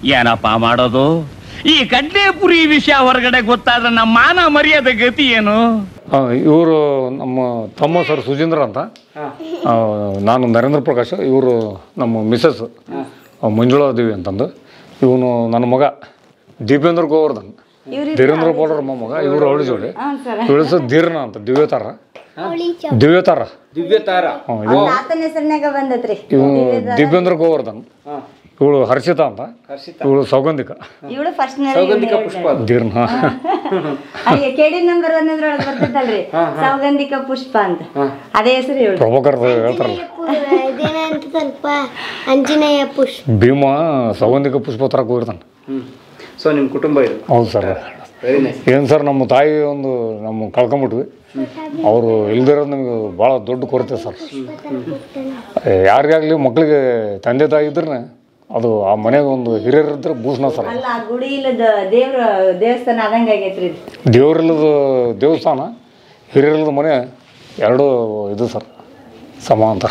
ಏನಪ್ಪ ಮಾಡೋದು ಈ ಕಡ್ಲೆಪುರಿ ವಿಷಯ ಹೊರಗಡೆ ಗೊತ್ತಾದ್ರೆ ನಮ್ಮ ಮಾನ ಮರ್ಯಾದೆ ಗತಿ ಏನು ಇವರು ನಮ್ಮ ತಮ್ಮ ಸರ್ ಸುಜೀಂದ್ರ ಅಂತ ಆ, ನಾನು ನರೇಂದ್ರ ಪ್ರಕಾಶ್ ಇವರು ನಮ್ಮ ಮಿಸಸ್ ಮಂಜುಳಾ ದೇವಿ ಅಂತಂದು ಇವನು ನನ್ನ ಮಗ ದೀಪೇಂದ್ರ ಗೋವರ್ಧನ್ ಧೀರೇಂದ್ರ ಪೌಡರ್ ಮೊಮ್ಮಗ ಇವರು ಅವಳಿ ಜೋಡಿ ಇವಳ ಹೆಸರು ಧೀರ್ನ ಅಂತ ದಿವ್ಯತಾರ ದಿವ್ಯತಾರ ದಿವ್ಯತಾರ ಹ್ಮ್, ಇದು ಆತನ ಹೆಸರಿನಾಗ ಬಂದತ್ರಿ ಇವನು ದಿವ್ಯೇಂದ್ರ ಗೋವರ್ಧನ್ ಇವಳು ಹರ್ಷಿತಾ ಅಂತ ಇವಳು ಸೌಗಂಧಿಕ ಇವಳು ಫಸ್ಟ್ ಸೌಗಂಧಿಕ ಪುಷ್ಪ ಅದು. ಧೀರ್ನ ಅಯ್ಯ ಕೆಡಿ ನಂಬರ್ ಒಂದ್ರೊಳಗೆ ಬರ್ತದಲ್ರಿ ಸೌಗಂಧಿಕ ಪುಷ್ಪ ಅಂತ ಅದೇ ಹೆಸರು ಇವಳು ಪ್ರಭಾಕರ್ ಹೇಳ್ತಾರಲ್ಲ ಇದೇನಂತ ಸ್ವಲ್ಪ ಆಂಜನೇಯ ಪುಷ್ಪ ಭೀಮ ಸೌಗಂಧಿಕ ಪುಷ್ಪ ತರಕ್ಕೆ ಹೋಗಿರ್ತಾನೆ ಹ್ಮ್ ಸೊ ನಿಮ್ ಕುಟುಂಬ ಇದು ಹೌದು ಸರ್ ವೆರಿ ನೈಸ್ ಏನು ಸರ್ ನಮ್ಮ ತಾಯಿ ಒಂದು ನಮ್ಮ ಕಳ್ಕೊಂಬಿಟ್ವಿ ಅವರು ಇಲ್ದಿರೋದು ನಮಗೆ ಭಾಳ ದೊಡ್ಡ ಕೊರತೆ ಸರ್ ಯಾರಿಗಾಗಲಿ ಮಕ್ಕಳಿಗೆ ತಂದೆ ತಾಯಿ ಇದ್ರೆ ಅದು ಆ ಮನೆಗೆ ಒಂದು ಹಿರಿಯರು ಇದ್ರೆ ಭೂಷಣ ಸರ್ ಅಲ್ಲ ಆ ಗುಡಿ ಇಲ್ಲದ ದೇವ್ರ ದೇವಸ್ಥಾನ ಆದಂಗ ಆಗೈತ್ರಿ ಇದು. ದೇವರಿಲ್ಲದ ದೇವಸ್ಥಾನ ಹಿರಿಯರಿಲ್ಲದ ಮನೆ ಎರಡೂ ಇದು ಸರ್ ಸಮ ಅಂತ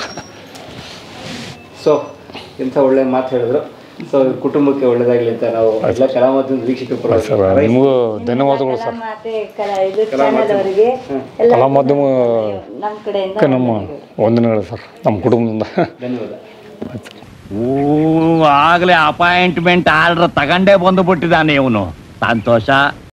ಸೊ ಇಂಥ ಒಳ್ಳೆ ಮಾತು ಹೇಳಿದ್ರು ಸೊ ಕುಟುಂಬಕ್ಕೆ ಒಳ್ಳೇದಾಗ್ಲಿ ಅಂತ ನಾವು ಎಲ್ಲ ಕಲಾ ಮಾಧ್ಯಮದ ವೀಕ್ಷಕರ ಪರವಾಗಿ ಸರ್ ನಿಮಗೂ ಧನ್ಯವಾದಗಳು ಸರ್ ಮತ್ತೆ ಕಲಾ ಇದು ಚಾನಲ್ ಅವರಿಗೆ ಎಲ್ಲ ಕಲಾ ಮಾಧ್ಯಮ ನಮ್ಮ ಕಡೆಯಿಂದ ನಮ್ಮ ವಂದನೆಗಳು ಸರ್ ನಮ್ಮ ಕುಟುಂಬದಿಂದ ಧನ್ಯವಾದ ಓ ಆಗ್ಲೇ ಅಪಾಯಿಂಟ್ಮೆಂಟ್ ಆರ್ಡರ್ ತಗೊಂಡೇ ಬಂದು ಬಿಟ್ಟಿದ್ದಾನೆ ಇವನು ಸಂತೋಷ